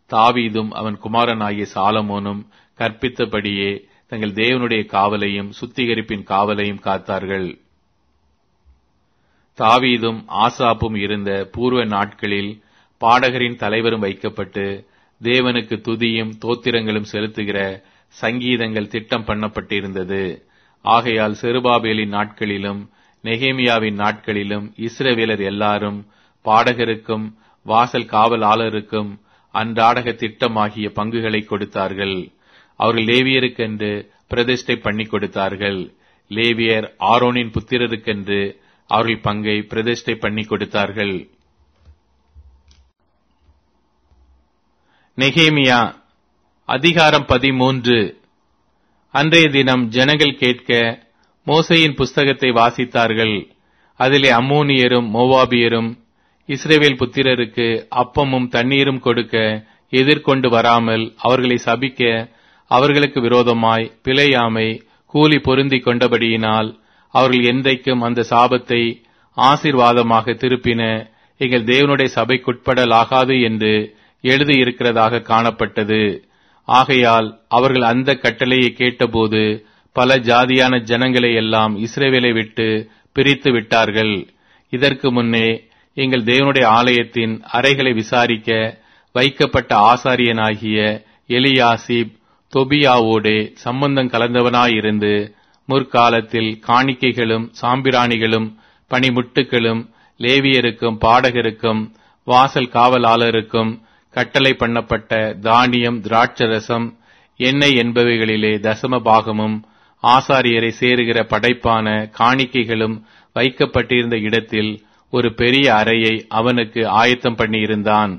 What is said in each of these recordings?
தாவீதும் அவன் குமாரனாகிய சாலமோனும் கற்பித்தபடியே தங்கள் தேவனுடைய காவலையும் சுத்திகரிப்பின் காவலையும் காத்தார்கள் தாவீதும் ஆசாப்பும் இருந்த பூர்வ நாட்களில் பாடகரின் தலைவரும் வைக்கப்பட்டு தேவனுக்கு துதியும் தோத்திரங்களும் செலுத்துகிற சங்கீதங்கள் திட்டம் பண்ணப்பட்டிருந்தது ஆகையால் செருபாபேலின் நாட்களிலும் நெகேமியாவின் நாட்களிலும் இஸ்ரவேலர் எல்லாரும் பாடகருக்கும் வாசல் காவலாளருக்கும் அன்றாடக திட்டமாகிய பங்குகளை கொடுத்தார்கள் அவர்கள் லேவியருக்கென்று பிரதிஷ்டை பண்ணி கொடுத்தார்கள் லேவியர் ஆரோனின் புத்திரருக்கென்று அவர்கள் பங்கை பிரதிஷ்டை பண்ணி கொடுத்தார்கள் நெகேமியா அதிகாரம் பதிமூன்று அன்றைய தினம் ஜனங்கள் கேட்க மோசையின் புஸ்தகத்தை வாசித்தார்கள் அதிலே அம்மோனியரும் மோவாபியரும் இஸ்ரேவேல் புத்திரருக்கு அப்பமும் தண்ணீரும் கொடுக்க எதிர்கொண்டு வராமல் அவர்களை சபிக்க அவர்களுக்கு விரோதமாய் பிழையாமை கூலி பொருந்தி கொண்டபடியினால் அவர்கள் என்றைக்கும் அந்த சாபத்தை ஆசீர்வாதமாக திருப்பின எங்கள் தேவனுடைய சபைக்குட்படலாகாது என்று எழுதியிருக்கிறதாக காணப்பட்டது ஆகையால் அவர்கள் அந்த கட்டளையை கேட்டபோது பல ஜாதியான ஜனங்களை எல்லாம் இஸ்ரேவேலை விட்டு பிரித்து விட்டார்கள் இதற்கு முன்னே எங்கள் தேவனுடைய ஆலயத்தின் அறைகளை விசாரிக்க வைக்கப்பட்ட ஆசாரியனாகிய எலியாசிப் தொபியாவோடே சம்பந்தம் கலந்தவனாயிருந்து முற்காலத்தில் காணிக்கைகளும் சாம்பிராணிகளும் பனிமுட்டுகளும் லேவியருக்கும் பாடகருக்கும் வாசல் காவலாளருக்கும் கட்டளை பண்ணப்பட்ட தானியம் திராட்சரசம் எண்ணெய் என்பவைகளிலே தசம பாகமும் ஆசாரியரை சேருகிற படைப்பான காணிக்கைகளும் வைக்கப்பட்டிருந்த இடத்தில் ஒரு பெரிய அறையை அவனுக்கு ஆயத்தம் பண்ணியிருந்தான்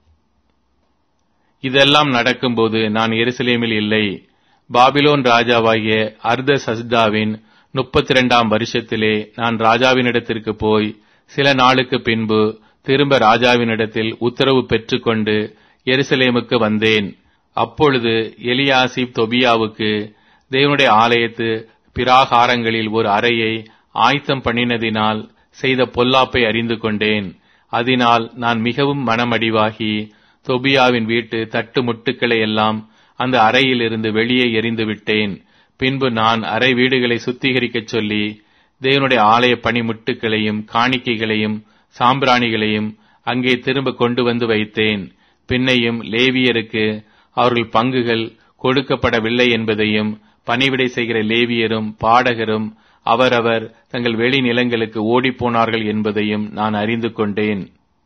இதெல்லாம் நடக்கும்போது நான் எருசலேமில் இல்லை பாபிலோன் ராஜாவாகிய அர்த சஸ்தாவின் முப்பத்தி இரண்டாம் வருஷத்திலே நான் ராஜாவினிடத்திற்கு போய் சில நாளுக்கு பின்பு திரும்ப ராஜாவினிடத்தில் உத்தரவு பெற்றுக்கொண்டு எருசலேமுக்கு வந்தேன் அப்பொழுது எலியாசிப் தொபியாவுக்கு தேவனுடைய ஆலயத்து பிராகாரங்களில் ஒரு அறையை ஆயத்தம் பண்ணினதினால் செய்த பொல்லாப்பை அறிந்து கொண்டேன் அதனால் நான் மிகவும் மனமடிவாகி தொபியாவின் வீட்டு தட்டு முட்டுக்களை எல்லாம் அந்த அறையிலிருந்து வெளியே எறிந்து விட்டேன் பின்பு நான் அறை வீடுகளை சுத்திகரிக்கச் சொல்லி தேவனுடைய ஆலய பணிமுட்டுகளையும் காணிக்கைகளையும் சாம்பிராணிகளையும் அங்கே திரும்ப கொண்டு வந்து வைத்தேன் பின்னையும் லேவியருக்கு அவர்கள் பங்குகள் கொடுக்கப்படவில்லை என்பதையும் பணிவிடை செய்கிற லேவியரும் பாடகரும் அவரவர் தங்கள் வெளி நிலங்களுக்கு ஓடிப்போனார்கள் என்பதையும் நான் அறிந்து கொண்டேன்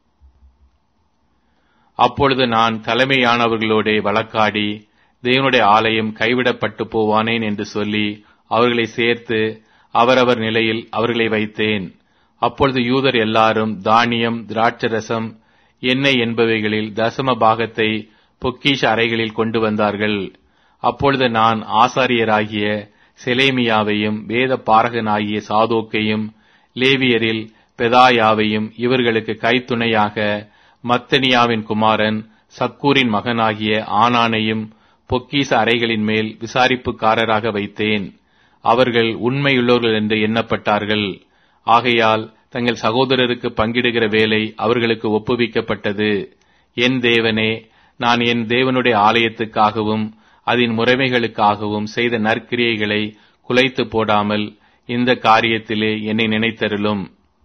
அப்பொழுது நான் தலைமையானவர்களோடே வழக்காடி தேவனுடைய ஆலயம் கைவிடப்பட்டு போவானேன் என்று சொல்லி அவர்களை சேர்த்து அவரவர் நிலையில் அவர்களை வைத்தேன் அப்பொழுது யூதர் எல்லாரும் தானியம் திராட்சரசம் எண்ணெய் என்பவைகளில் தசம பாகத்தை பொக்கிஷ அறைகளில் கொண்டு வந்தார்கள் அப்பொழுது நான் ஆசாரியராகிய செலேமியாவையும் வேத பாரகனாகிய சாதோக்கையும் லேவியரில் பெதாயாவையும் இவர்களுக்கு கைத்துணையாக மத்தனியாவின் குமாரன் சக்கூரின் மகனாகிய ஆனானையும் பொக்கீச அறைகளின் மேல் விசாரிப்புக்காரராக வைத்தேன் அவர்கள் உண்மையுள்ளவர்கள் என்று எண்ணப்பட்டார்கள் ஆகையால் தங்கள் சகோதரருக்கு பங்கிடுகிற வேலை அவர்களுக்கு ஒப்புவிக்கப்பட்டது என் தேவனே நான் என் தேவனுடைய ஆலயத்துக்காகவும் அதன் முறைமைகளுக்காகவும் செய்த நற்கிரியைகளை குலைத்து போடாமல் இந்த காரியத்திலே என்னை நினைத்தருளும்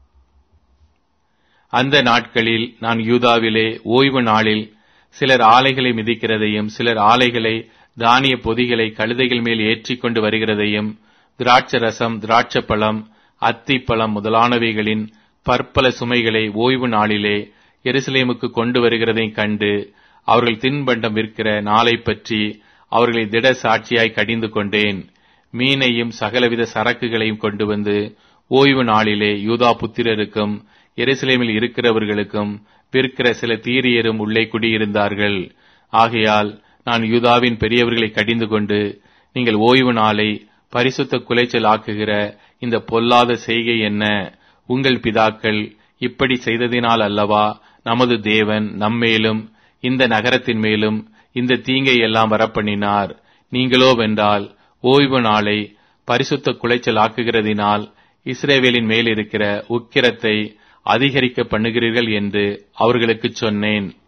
அந்த நாட்களில் நான் யூதாவிலே ஓய்வு நாளில் சிலர் ஆலைகளை மிதிக்கிறதையும் சிலர் ஆலைகளை தானிய பொதிகளை கழுதைகள் மேல் ஏற்றிக் கொண்டு வருகிறதையும் திராட்சரசம் திராட்சப்பழம் அத்திப்பழம் முதலானவைகளின் பற்பல சுமைகளை ஓய்வு நாளிலே எருசலேமுக்கு கொண்டு வருகிறதையும் கண்டு அவர்கள் தின்பண்டம் விற்கிற நாளை பற்றி அவர்களை திட சாட்சியாய் கடிந்து கொண்டேன் மீனையும் சகலவித சரக்குகளையும் கொண்டு வந்து ஓய்வு நாளிலே யூதா புத்திரருக்கும் எருசலேமில் இருக்கிறவர்களுக்கும் விற்கிற சில தீரியரும் உள்ளே குடியிருந்தார்கள் ஆகையால் நான் யூதாவின் பெரியவர்களை கடிந்து கொண்டு நீங்கள் ஓய்வு நாளை பரிசுத்த குலைச்சல் ஆக்குகிற இந்த பொல்லாத செய்கை என்ன உங்கள் பிதாக்கள் இப்படி செய்ததினால் அல்லவா நமது தேவன் நம்மேலும் இந்த நகரத்தின் மேலும் இந்த தீங்கை எல்லாம் வரப்பண்ணினார் நீங்களோ வென்றால் ஓய்வு நாளை பரிசுத்த குலைச்சல் ஆக்குகிறதினால் இஸ்ரேவேலின் மேல் இருக்கிற உக்கிரத்தை அதிகரிக்க பண்ணுகிறீர்கள் என்று அவர்களுக்கு சொன்னேன்